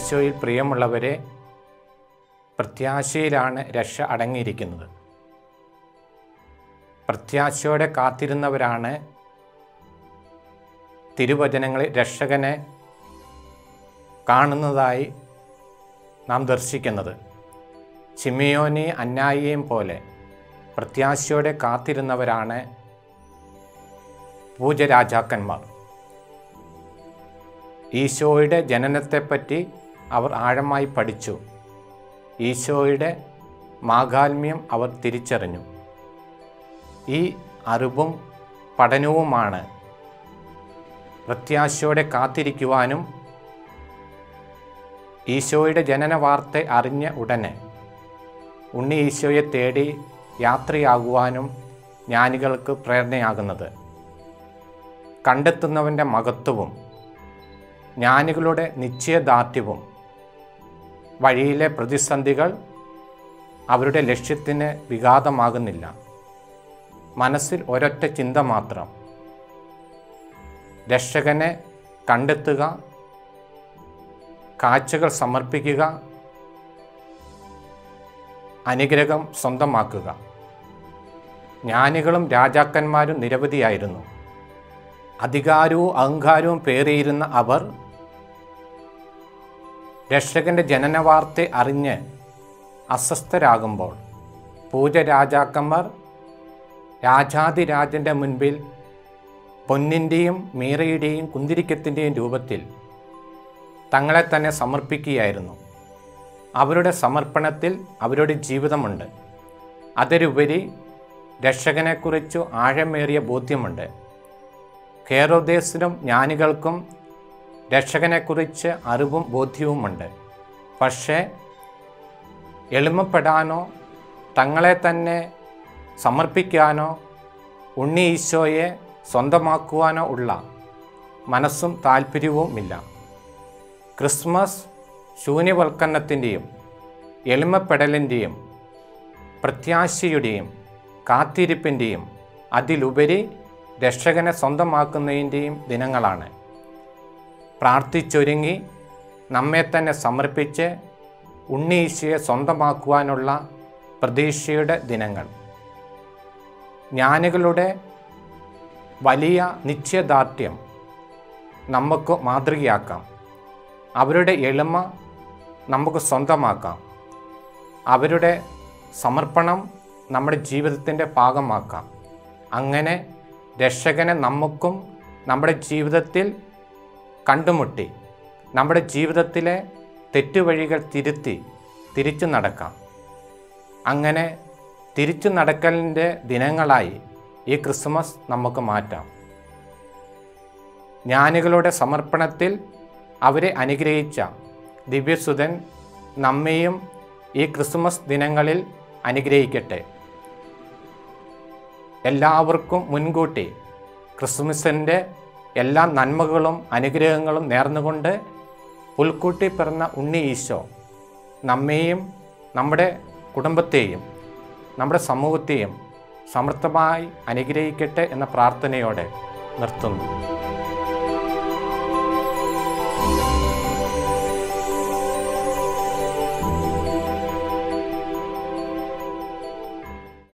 ഈശോയിൽ പ്രിയമുള്ളവരെ പ്രത്യാശയിലാണ് രക്ഷ അടങ്ങിയിരിക്കുന്നത് പ്രത്യാശയോടെ കാത്തിരുന്നവരാണ് തിരുവചനങ്ങളിൽ രക്ഷകനെ കാണുന്നതായി നാം ദർശിക്കുന്നത് ചിമിയോനെ അന്നായിയെയും പോലെ പ്രത്യാശയോടെ കാത്തിരുന്നവരാണ് പൂജരാജാക്കന്മാർ ഈശോയുടെ ജനനത്തെപ്പറ്റി അവർ ആഴമായി പഠിച്ചു ഈശോയുടെ മാഹാത്മ്യം അവർ തിരിച്ചറിഞ്ഞു ഈ അറിവും പഠനവുമാണ് പ്രത്യാശയോടെ കാത്തിരിക്കുവാനും ഈശോയുടെ ജനന വാർത്ത അറിഞ്ഞ ഉടനെ ഉണ്ണി ഈശോയെ തേടി യാത്രയാകുവാനും ജ്ഞാനികൾക്ക് പ്രേരണയാകുന്നത് കണ്ടെത്തുന്നവൻ്റെ മഹത്വവും ജ്ഞാനികളുടെ നിശ്ചയദാർഢ്യവും വഴിയിലെ പ്രതിസന്ധികൾ അവരുടെ ലക്ഷ്യത്തിന് വിഘാതമാകുന്നില്ല മനസ്സിൽ ഒരൊറ്റ ചിന്ത മാത്രം രക്ഷകനെ കണ്ടെത്തുക കാഴ്ചകൾ സമർപ്പിക്കുക അനുഗ്രഹം സ്വന്തമാക്കുക ജ്ഞാനികളും രാജാക്കന്മാരും നിരവധിയായിരുന്നു അധികാരവും അഹങ്കാരവും പേറിയിരുന്ന അവർ രക്ഷകന്റെ ജനനവാർത്ത അറിഞ്ഞ് അസ്വസ്ഥരാകുമ്പോൾ പൂജ രാജാക്കന്മാർ രാജാതിരാജൻ്റെ മുൻപിൽ പൊന്നിൻ്റെയും മീറയുടെയും കുന്തിരിക്കത്തിൻ്റെയും രൂപത്തിൽ തങ്ങളെ തന്നെ സമർപ്പിക്കുകയായിരുന്നു അവരുടെ സമർപ്പണത്തിൽ അവരുടെ ജീവിതമുണ്ട് അതിലുപരി രക്ഷകനെക്കുറിച്ചു ആഴമേറിയ ബോധ്യമുണ്ട് കേരോദേശിനും ജ്ഞാനികൾക്കും രക്ഷകനെക്കുറിച്ച് അറിവും ബോധ്യവുമുണ്ട് പക്ഷേ എളിമപ്പെടാനോ തങ്ങളെ തന്നെ സമർപ്പിക്കാനോ ഉണ്ണി ഈശോയെ സ്വന്തമാക്കുവാനോ ഉള്ള മനസ്സും താല്പര്യവുമില്ല ക്രിസ്മസ് ശൂന്യവൽക്കരണത്തിൻ്റെയും എളിമപ്പെടലിൻ്റെയും പ്രത്യാശയുടെയും കാത്തിരിപ്പിൻ്റെയും അതിലുപരി രക്ഷകനെ സ്വന്തമാക്കുന്നതിൻ്റെയും ദിനങ്ങളാണ് പ്രാർത്ഥിച്ചൊരുങ്ങി നമ്മെ തന്നെ സമർപ്പിച്ച് ഉണ്ണീശയെ സ്വന്തമാക്കുവാനുള്ള പ്രതീക്ഷയുടെ ദിനങ്ങൾ ജ്ഞാനികളുടെ വലിയ നിശ്ചയദാർഢ്യം നമുക്ക് മാതൃകയാക്കാം അവരുടെ എളിമ നമുക്ക് സ്വന്തമാക്കാം അവരുടെ സമർപ്പണം നമ്മുടെ ജീവിതത്തിൻ്റെ ഭാഗമാക്കാം അങ്ങനെ രക്ഷകനെ നമുക്കും നമ്മുടെ ജീവിതത്തിൽ കണ്ടുമുട്ടി നമ്മുടെ ജീവിതത്തിലെ തെറ്റുവഴികൾ തിരുത്തി തിരിച്ചു നടക്കാം അങ്ങനെ തിരിച്ചു നടക്കലിൻ്റെ ദിനങ്ങളായി ഈ ക്രിസ്മസ് നമുക്ക് മാറ്റാം ജ്ഞാനികളുടെ സമർപ്പണത്തിൽ അവരെ അനുഗ്രഹിച്ച ദിവ്യസുതൻ നമ്മെയും ഈ ക്രിസ്മസ് ദിനങ്ങളിൽ അനുഗ്രഹിക്കട്ടെ എല്ലാവർക്കും മുൻകൂട്ടി ക്രിസ്മസിൻ്റെ എല്ലാ നന്മകളും അനുഗ്രഹങ്ങളും നേർന്നുകൊണ്ട് പുൽക്കൂട്ടി പിറന്ന ഉണ്ണി ഈശോ നമ്മെയും നമ്മുടെ കുടുംബത്തെയും നമ്മുടെ സമൂഹത്തെയും സമൃദ്ധമായി അനുഗ്രഹിക്കട്ടെ എന്ന പ്രാർത്ഥനയോടെ നിർത്തുന്നു